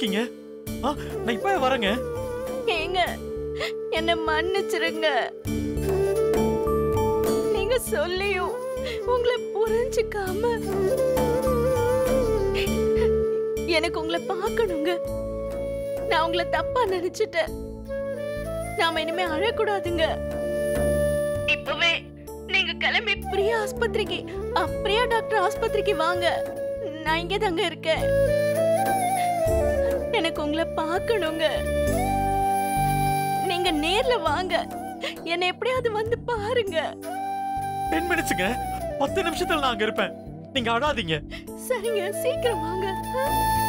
இருக்கீங்க ஆ, நான் இப்ப வரேங்க ஏங்க என்ன மன்னிச்சிருங்க நீங்க சொல்லியும் உங்களை புரிஞ்சுக்காம எனக்கு உங்களை பார்க்கணுங்க நான் உங்களை தப்பா நினைச்சிட்டேன் நாம இனிமே அழக்கூடாதுங்க இப்பவே நீங்க கிளம்பி பிரியா ஆஸ்பத்திரிக்கு அ, பிரியா டாக்டர் ஆஸ்பத்திரிக்கு வாங்க நான் இங்கே தாங்க இருக்கேன் எனக்கு உங்களை பார்க்கணுங்க நீங்க நேர்ல வாங்க என்னை எப்படியாவது வந்து பாருங்க டென் மினிட்ஸுங்க பத்து நிமிஷத்துல நான் அங்க இருப்பேன் நீங்க அழாதீங்க சரிங்க சீக்கிரம் வாங்க ஆ?